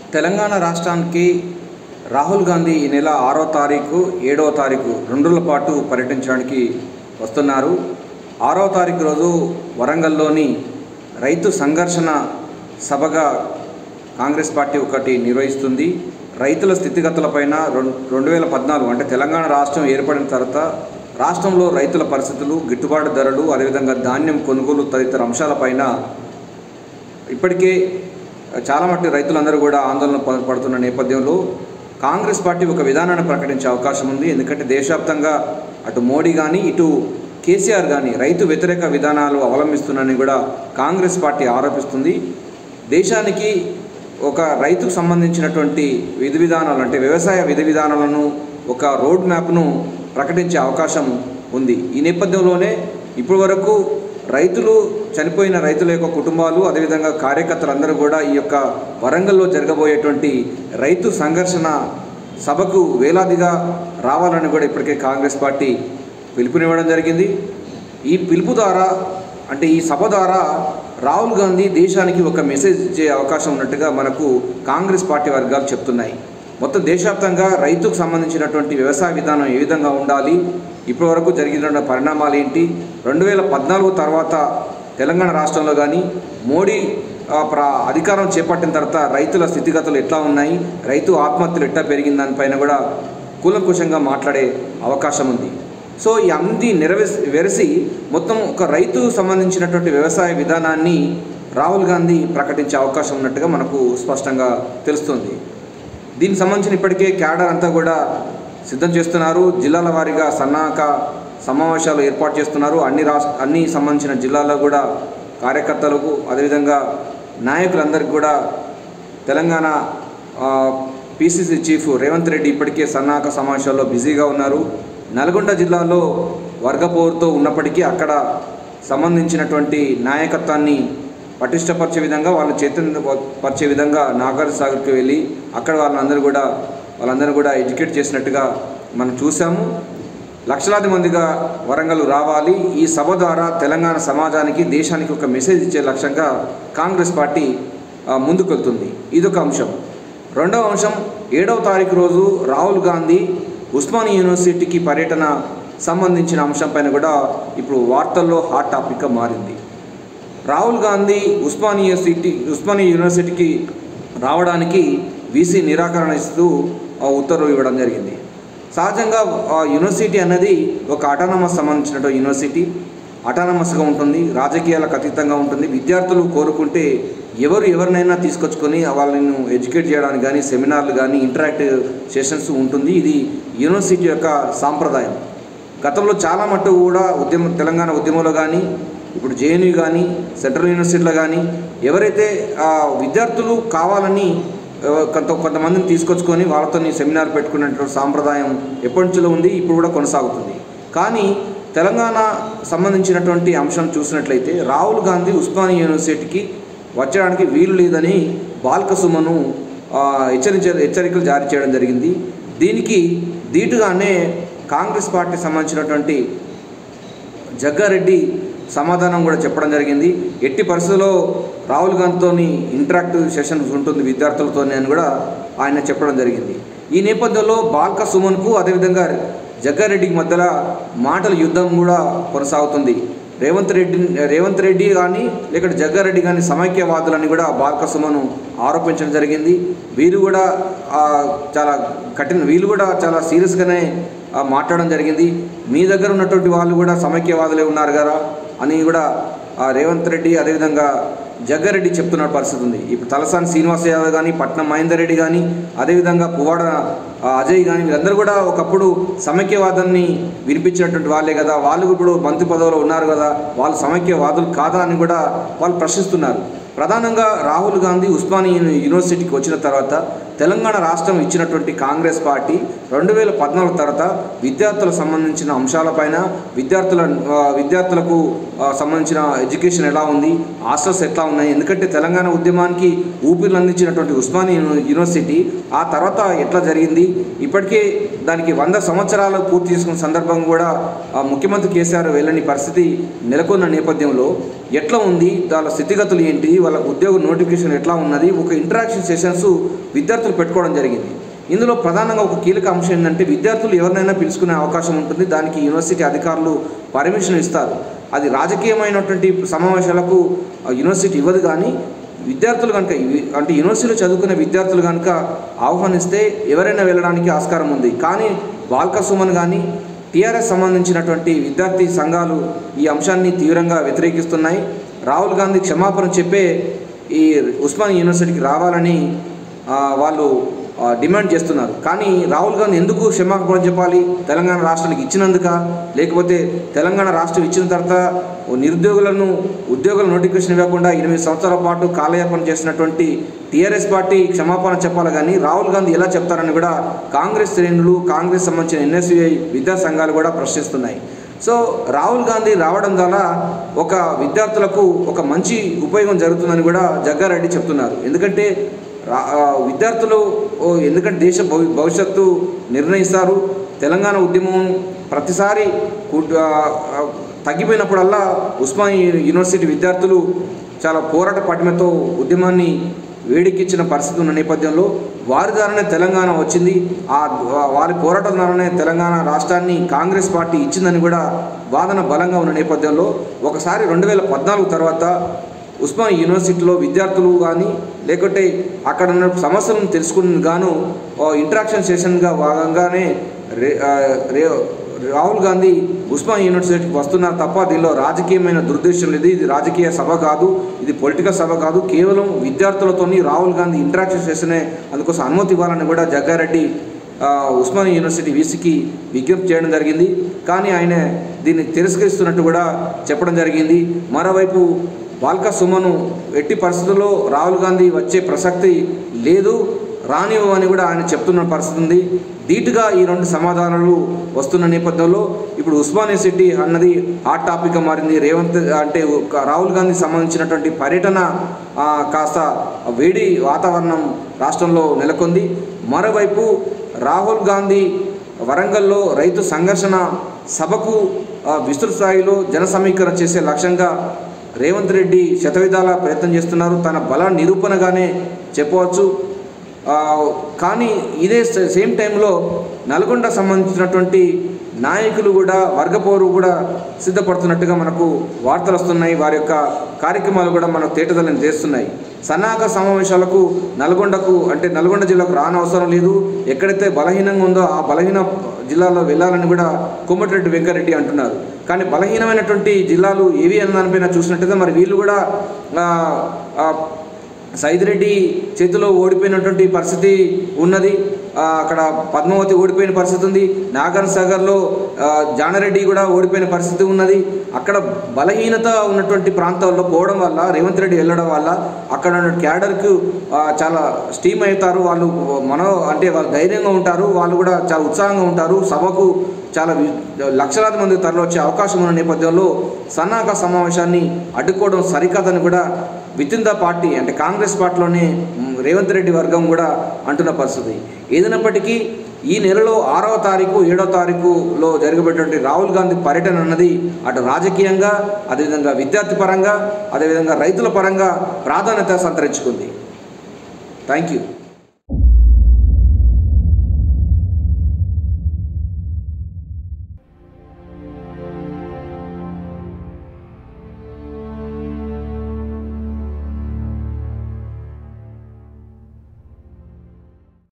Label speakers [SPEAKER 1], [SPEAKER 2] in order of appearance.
[SPEAKER 1] తెలంగాణ రాష్ట్రానికి రాహుల్ గాంధీ ఈ నెల ఆరో తారీఖు ఏడవ తారీఖు రెండు రోజుల పాటు పర్యటించడానికి వస్తున్నారు ఆరో తారీఖు రోజు వరంగల్లోని రైతు సంఘర్షణ సభగా కాంగ్రెస్ పార్టీ ఒకటి నిర్వహిస్తుంది రైతుల స్థితిగతులపైన రెండు రెండు వేల పద్నాలుగు అంటే తెలంగాణ రాష్ట్రం ఏర్పడిన తర్వాత రాష్ట్రంలో రైతుల పరిస్థితులు గిట్టుబాటు ధరలు అదేవిధంగా ధాన్యం కొనుగోలు తదితర అంశాలపైన ఇప్పటికే చాలా మట్టి రైతులందరూ కూడా ఆందోళన ప- పడుతున్న నేపథ్యంలో కాంగ్రెస్ పార్టీ ఒక విధానాన్ని ప్రకటించే అవకాశం ఉంది ఎందుకంటే దేశవ్యాప్తంగా అటు మోడీ కానీ ఇటు కేసీఆర్ కానీ రైతు వ్యతిరేక విధానాలు అవలంబిస్తున్నారని కూడా కాంగ్రెస్ పార్టీ ఆరోపిస్తుంది దేశానికి ఒక రైతుకు సంబంధించినటువంటి విధి విధానాలు అంటే వ్యవసాయ విధి విధానాలను ఒక రోడ్ మ్యాప్ను ప్రకటించే అవకాశం ఉంది ఈ నేపథ్యంలోనే ఇప్పటి వరకు రైతులు చనిపోయిన రైతుల యొక్క కుటుంబాలు అదేవిధంగా కార్యకర్తలందరూ కూడా ఈ యొక్క వరంగల్లో జరగబోయేటువంటి రైతు సంఘర్షణ సభకు వేలాదిగా రావాలని కూడా ఇప్పటికే కాంగ్రెస్ పార్టీ పిలుపునివ్వడం జరిగింది ఈ పిలుపు ద్వారా అంటే ఈ సభ ద్వారా రాహుల్ గాంధీ దేశానికి ఒక మెసేజ్ ఇచ్చే అవకాశం ఉన్నట్టుగా మనకు కాంగ్రెస్ పార్టీ వర్గాలు చెప్తున్నాయి మొత్తం దేశవ్యాప్తంగా రైతుకు సంబంధించినటువంటి వ్యవసాయ విధానం ఏ విధంగా ఉండాలి ఇప్పటివరకు జరిగిన పరిణామాలు ఏంటి రెండు వేల పద్నాలుగు తర్వాత తెలంగాణ రాష్ట్రంలో కానీ మోడీ ఆ, ప్ర అధికారం చేపట్టిన తర్వాత రైతుల స్థితిగతులు ఎట్లా ఉన్నాయి రైతు ఆత్మహత్యలు ఎట్లా పెరిగిన దానిపైన కూడా కూలంకుషంగా మాట్లాడే అవకాశం ఉంది సో ఈ అన్ని నెరవేసి వెరసి మొత్తం ఒక రైతు సంబంధించినటువంటి వ్యవసాయ విధానాన్ని రాహుల్ గాంధీ ప్రకటించే అవకాశం ఉన్నట్టుగా మనకు స్పష్టంగా తెలుస్తుంది దీనికి సంబంధించిన ఇప్పటికే క్యాడర్ అంతా కూడా సిద్ధం చేస్తున్నారు జిల్లాల వారీగా సన్నాహక సమావేశాలు ఏర్పాటు చేస్తున్నారు అన్ని రాష్ట్ర అన్ని సంబంధించిన జిల్లాల్లో కూడా కార్యకర్తలకు అదేవిధంగా నాయకులందరికీ కూడా తెలంగాణ పిసిసి చీఫ్ రేవంత్ రెడ్డి ఇప్పటికే సన్నాహక సమావేశాల్లో బిజీగా ఉన్నారు నల్గొండ జిల్లాలో వర్గపోరుతో ఉన్నప్పటికీ అక్కడ సంబంధించినటువంటి నాయకత్వాన్ని పటిష్టపరిచే విధంగా వాళ్ళని చైతన్య పరిచే విధంగా నాగార్ సాగర్కి వెళ్ళి అక్కడ వాళ్ళందరూ కూడా వాళ్ళందరూ కూడా ఎడ్యుకేట్ చేసినట్టుగా మనం చూసాము లక్షలాది మందిగా వరంగల్ రావాలి ఈ సభ ద్వారా తెలంగాణ సమాజానికి దేశానికి ఒక మెసేజ్ ఇచ్చే లక్ష్యంగా కాంగ్రెస్ పార్టీ ఆ, ముందుకెళ్తుంది ఇదొక అంశం రెండవ అంశం ఏడవ తారీఖు రోజు రాహుల్ గాంధీ ఉస్మానియా యూనివర్సిటీకి పర్యటన సంబంధించిన అంశంపైన కూడా ఇప్పుడు వార్తల్లో హాట్ టాపిక్గా మారింది రాహుల్ గాంధీ ఉస్మానియా సిటీ ఉస్మానియా యూనివర్సిటీకి రావడానికి వీసీ నిరాకరణ ఇస్తూ ఆ ఉత్తర్వు ఇవ్వడం జరిగింది సహజంగా ఆ యూనివర్సిటీ అన్నది ఒక అటానమస్ సంబంధించిన యూనివర్సిటీ అటానమస్గా ఉంటుంది రాజకీయాలకు అతీతంగా ఉంటుంది విద్యార్థులు కోరుకుంటే ఎవరు ఎవరినైనా తీసుకొచ్చుకొని వాళ్ళను ఎడ్యుకేట్ చేయడానికి కానీ సెమినార్లు కానీ ఇంటరాక్టివ్ సెషన్స్ ఉంటుంది ఇది యూనివర్సిటీ యొక్క సాంప్రదాయం గతంలో చాలా మట్టు కూడా ఉద్యమ తెలంగాణ ఉద్యమంలో కానీ ఇప్పుడు జేఎన్యూ కానీ సెంట్రల్ యూనివర్సిటీలో కానీ ఎవరైతే ఆ, విద్యార్థులు కావాలని ఆ, కొంత కొంతమందిని తీసుకొచ్చుకొని వాళ్ళతో సెమినార్ పెట్టుకునేటువంటి సాంప్రదాయం ఎప్పటి నుంచో ఉంది ఇప్పుడు కూడా కొనసాగుతుంది కానీ తెలంగాణ సంబంధించినటువంటి అంశం చూసినట్లయితే రాహుల్ గాంధీ ఉస్మానియా యూనివర్సిటీకి వచ్చడానికి వీలు లేదని బాల్క సుమను ఆ, హెచ్చరించ హెచ్చరికలు జారీ చేయడం జరిగింది దీనికి ధీటుగానే కాంగ్రెస్ పార్టీ సంబంధించినటువంటి జగ్గారెడ్డి సమాధానం కూడా చెప్పడం జరిగింది ఎట్టి పరిస్థితుల్లో రాహుల్ గాంధీతో ఇంటరాక్టివ్ సెషన్స్ ఉంటుంది విద్యార్థులతోనే అని కూడా ఆయన చెప్పడం జరిగింది ఈ నేపథ్యంలో బాల్క సుమన్కు అదేవిధంగా జగ్గారెడ్డికి మధ్యలో మాటల యుద్ధం కూడా కొనసాగుతుంది రేవంత్ రెడ్డి రేవంత్ రెడ్డి కానీ లేకపోతే జగ్గారెడ్డి కానీ సమైక్యవాదులని కూడా బాల్క సుమను ఆరోపించడం జరిగింది వీరు కూడా ఆ, చాలా కఠిన వీళ్ళు కూడా చాలా సీరియస్గానే ఆ, మాట్లాడడం జరిగింది మీ దగ్గర ఉన్నటువంటి వాళ్ళు కూడా సమైక్యవాదులే ఉన్నారు కదా అని కూడా ఆ, రేవంత్ రెడ్డి అదేవిధంగా జగ్గారెడ్డి చెప్తున్న పరిస్థితి ఉంది ఇప్పుడు తలసాని శ్రీనివాస యాదవ్ కానీ పట్నం మహేందర్ రెడ్డి కానీ అదేవిధంగా పువ్వాడ ఆ, అజయ్ కానీ వీళ్ళందరూ కూడా ఒకప్పుడు సమైక్యవాదాన్ని వినిపించినటువంటి వాళ్ళే కదా వాళ్ళు ఇప్పుడు మంత్రి పదవిలో ఉన్నారు కదా వాళ్ళు సమైక్యవాదులు కాదా అని కూడా వాళ్ళు ప్రశ్నిస్తున్నారు ప్రధానంగా రాహుల్ గాంధీ ఉస్మానియా యూనివర్సిటీకి వచ్చిన తర్వాత తెలంగాణ రాష్ట్రం ఇచ్చినటువంటి కాంగ్రెస్ పార్టీ రెండు వేల పద్నాలుగు తర్వాత విద్యార్థులకు సంబంధించిన అంశాలపైన విద్యార్థుల ఆ, విద్యార్థులకు ఆ, సంబంధించిన ఎడ్యుకేషన్ ఎలా ఉంది హాస్టల్స్ ఎట్లా ఉన్నాయి ఎందుకంటే తెలంగాణ ఉద్యమానికి ఊపిరి అందించినటువంటి ఉస్మానియా యూని- యూనివర్సిటీ ఆ తర్వాత ఎట్లా జరిగింది ఇప్పటికే దానికి వంద సంవత్సరాలు పూర్తి చేసుకున్న సందర్భం కూడా ఆ, ముఖ్యమంత్రి కేసీఆర్ వెళ్ళని పరిస్థితి నెలకొన్న నేపథ్యంలో ఎట్లా ఉంది వాళ్ళ స్థితిగతులు ఏంటి వాళ్ళ ఉద్యోగ నోటిఫికేషన్ ఎట్లా ఉన్నది ఒక ఇంటరాక్షన్ సెషన్స్ విద్యార్థులు పెట్టుకోవడం జరిగింది ఇందులో ప్రధానంగా ఒక కీలక అంశం ఏంటంటే విద్యార్థులు ఎవరినైనా పిలుచుకునే అవకాశం ఉంటుంది దానికి యూనివర్సిటీ అధికారులు పర్మిషన్ ఇస్తారు అది రాజకీయమైనటువంటి సమావేశాలకు ఆ, యూనివర్సిటీ ఇవ్వదు కానీ విద్యార్థులు కనుక ఇవి- అంటే యూనివర్సిటీలో చదువుకునే విద్యార్థులు కనుక ఆహ్వానిస్తే ఎవరైనా వెళ్ళడానికి ఆస్కారం ఉంది కానీ వాల్కా సుమన్ కానీ టీఆర్ఎస్ సంబంధించినటువంటి విద్యార్థి సంఘాలు ఈ అంశాన్ని తీవ్రంగా వ్యతిరేకిస్తున్నాయి రాహుల్ గాంధీ క్షమాపణ చెప్పే ఈ ఉస్మాన్ యూనివర్సిటీకి రావాలని ఆ, వాళ్ళు ఆ, డిమాండ్ చేస్తున్నారు కానీ రాహుల్ గాంధీ ఎందుకు క్షమాపణ చెప్పాలి తెలంగాణ రాష్ట్రానికి ఇచ్చినందుక లేకపోతే తెలంగాణ రాష్ట్రం ఇచ్చిన తర్వాత ఓ నిరుద్యోగులను ఉద్యోగుల నోటిఫికేషన్ ఇవ్వకుండా ఎనిమిది సంవత్సరాల పాటు కాలయాపన చేసినటువంటి టీఆర్ఎస్ పార్టీ క్షమాపణ చెప్పాలి కానీ రాహుల్ గాంధీ ఎలా చెప్తారని కూడా కాంగ్రెస్ శ్రేణులు కాంగ్రెస్ సంబంధించిన ఎన్ఎస్యుఐ విద్యా సంఘాలు కూడా ప్రశ్నిస్తున్నాయి సో రాహుల్ గాంధీ రావడం ద్వారా ఒక విద్యార్థులకు ఒక మంచి ఉపయోగం జరుగుతుందని కూడా జగ్గారెడ్డి చెప్తున్నారు ఎందుకంటే రా- ఆ, విద్యార్థులు ఓ, ఎందుకంటే దేశ భవి భవిష్యత్తు నిర్ణయిస్తారు తెలంగాణ ఉద్యమం ప్రతిసారి కు- ఆ, ఆ, తగ్గిపోయినప్పుడల్లా ఉస్మానియా యూనివర్సిటీ విద్యార్థులు చాలా పోరాట పటిమతో ఉద్యమాన్ని వేడికిచ్చిన పరిస్థితి ఉన్న నేపథ్యంలో వారి ద్వారానే తెలంగాణ వచ్చింది ఆ ఆ వారి పోరాటం ద్వారానే తెలంగాణ రాష్ట్రాన్ని కాంగ్రెస్ పార్టీ ఇచ్చిందని కూడా వాదన బలంగా ఉన్న నేపథ్యంలో ఒకసారి రెండు వేల పద్నాలుగు తర్వాత ఉస్మాన్ యూనివర్సిటీలో విద్యార్థులు కానీ లేకుంటే అక్కడ ఉన్న సమస్యలను తెలుసుకుని గాను ఇంటరాక్షన్ సెషన్గా భాగంగానే రే ఆ, రే రాహుల్ గాంధీ ఉస్మాన్ యూనివర్సిటీకి వస్తున్నారు తప్ప దీనిలో రాజకీయమైన దురుద్దేశం లేదు ఇది రాజకీయ సభ కాదు ఇది పొలిటికల్ సభ కాదు కేవలం విద్యార్థులతోని రాహుల్ గాంధీ ఇంటరాక్షన్ సెషనే అందుకోసం అనుమతి ఇవ్వాలని కూడా జగ్గారెడ్డి ఆ, ఉస్మానియా యూనివర్సిటీ వీసీకి విజ్ఞప్తి చేయడం జరిగింది కానీ ఆయన దీన్ని తిరస్కరిస్తున్నట్టు కూడా చెప్పడం జరిగింది మరోవైపు బాల్కా సుమను ఎట్టి పరిస్థితుల్లో రాహుల్ గాంధీ వచ్చే ప్రసక్తి లేదు రానివ్వని కూడా ఆయన చెప్తున్న పరిస్థితి ఉంది ధీటుగా ఈ రెండు సమాధానాలు వస్తున్న నేపథ్యంలో ఇప్పుడు ఉస్మానియా సిటీ అన్నది హాట్ టాపిక్గా మారింది రేవంత్ అంటే ఒక రాహుల్ గాంధీ సంబంధించినటువంటి పర్యటన ఆ, కాస్త వేడి వాతావరణం రాష్ట్రంలో నెలకొంది మరోవైపు రాహుల్ గాంధీ వరంగల్లో రైతు సంఘర్షణ సభకు ఆ, విస్తృత స్థాయిలో జన సమీకరణ చేసే లక్ష్యంగా రేవంత్ రెడ్డి శతవిధాల ప్రయత్నం చేస్తున్నారు తన బల నిరూపణగానే చెప్పవచ్చు ఆ, కానీ ఇదే సే- సేమ్ టైంలో నల్గొండ సంబంధించినటువంటి నాయకులు కూడా వర్గపోరు కూడా సిద్ధపడుతున్నట్టుగా మనకు వార్తలు వస్తున్నాయి వారి యొక్క కార్యక్రమాలు కూడా మనకు తేటతల్లని చేస్తున్నాయి సన్నాహక సమావేశాలకు నల్గొండకు అంటే నల్గొండ జిల్లాకు రానవసరం లేదు ఎక్కడైతే బలహీనంగా ఉందో ఆ బలహీన జిల్లాలో వెళ్ళాలని కూడా కోమటిరెడ్డి వెంకరెడ్డి అంటున్నారు కానీ బలహీనమైనటువంటి జిల్లాలు ఏవి అన్న దానిపైన చూసినట్టయితే మరి వీళ్ళు కూడా ఆ, ఆ, సైదిరెడ్డి చేతిలో ఓడిపోయినటువంటి పరిస్థితి ఉన్నది ఆ, అక్కడ పద్మావతి ఓడిపోయిన పరిస్థితి ఉంది నాగర్ సాగర్లో ఆ, జానారెడ్డి కూడా ఓడిపోయిన పరిస్థితి ఉన్నది అక్కడ బలహీనత ఉన్నటువంటి ప్రాంతాల్లో పోవడం వల్ల రేవంత్ రెడ్డి వెళ్ళడం వల్ల అక్కడ ఉన్న క్యాడర్కు ఆ, చాలా స్టీమ్ అవుతారు వాళ్ళు మనో అంటే వాళ్ళు ధైర్యంగా ఉంటారు వాళ్ళు కూడా చాలా ఉత్సాహంగా ఉంటారు సభకు చాలా వి- లక్షలాది మంది తరలివచ్చే అవకాశం ఉన్న నేపథ్యంలో సన్నాహక సమావేశాన్ని అడ్డుకోవడం సరికాదని కూడా విత్ ఇన్ ద పార్టీ అంటే కాంగ్రెస్ పార్టీలోనే మ్, రేవంత్ రెడ్డి వర్గం కూడా అంటున్న పరిస్థితి ఏదైనప్పటికీ ఈ నెలలో ఆరవ తారీఖు ఏడవ తారీఖులో జరగబెట్టినటువంటి రాహుల్ గాంధీ పర్యటన అన్నది అటు రాజకీయంగా అదేవిధంగా విద్యార్థి పరంగా అదేవిధంగా రైతుల పరంగా ప్రాధాన్యత సంతరించుకుంది థ్యాంక్ యూ